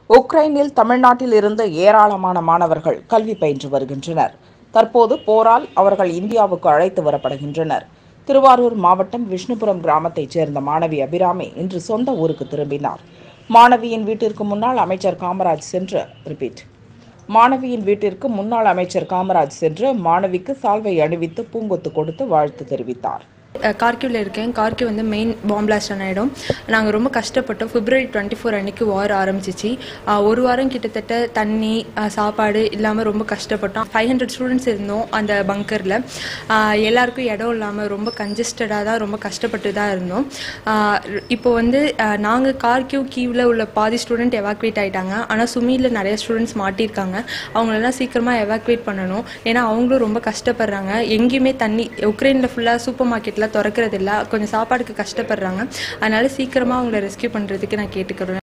உக்ரைனில் தமிழ்நாட்டில் இருந்து ஏராளமான மாணவர்கள் கல்வி பயின்று வருகின்றனர் தற்போது போரால் அவர்கள் இந்தியாவுக்கு அழைத்து வரப்படுகின்றனர் திருவாரூர் மாவட்டம் விஷ்ணுபுரம் கிராமத்தைச் சேர்ந்த மாணவி அபிராமி இன்று சொந்த ஊருக்கு திரும்பினார் மாணவியின் வீட்டிற்கு முன்னால் அமைச்சர் காமராஜ் சென்று ரிப்பீட் மாணவியின் வீட்டிற்கு முன்னாள் அமைச்சர் காமராஜ் சென்று மாணவிக்கு சால்வை அணிவித்து பூங்கொத்து கொடுத்து வாழ்த்து தெரிவித்தார் கார்கிவில் இருக்கேன் கார்கி வந்து மெயின் பாம் பிளாஸ்ட் ஆகிடும் நாங்கள் ரொம்ப கஷ்டப்பட்டோம் பிப்ரவரி டுவெண்ட்டி ஃபோர் அன்னைக்கு வார் ஆரம்பிச்சிச்சு ஆஹ் ஒரு வாரம் கிட்டத்தட்ட தண்ணி ஆஹ் சாப்பாடு இல்லாமல் ரொம்ப கஷ்டப்பட்டோம் ஃபைவ் ஹண்ட்ரட் ஸ்டூடெண்ட்ஸ் இருந்தோம் அந்த பங்கரில் எல்லாருக்கும் இடம் இல்லாமல் ரொம்ப கன்ஜஸ்டடாக தான் ரொம்ப கஷ்டப்பட்டு தான் இருந்தோம் ஆஹ் இப்போ வந்து நாங்கள் கார்கிவ் கீவில் உள்ள பாதி ஸ்டூடெண்ட் எவாக்குவேட் ஆகிட்டாங்க ஆனால் சுமியில் நிறைய ஸ்டூடெண்ட்ஸ் மாட்டியிருக்காங்க அவங்களெல்லாம் சீக்கிரமாக எவாக்குவேட் பண்ணணும் ஏன்னா அவங்களும் ரொம்ப கஷ்டப்படுறாங்க எங்கேயுமே தண்ணி உக்ரைனில் ஃபுல்லாக சூப்பர் மார்க்கெட்டில் திறக்கிறது இல்ல கொஞ்சம் சாப்பாடுக்கு கஷ்டப்படுறாங்க அதனால சீக்கிரமாக அவங்கள ரெஸ்க்யூ பண்ணுறதுக்கு நான் கேட்டுக்கிறேன்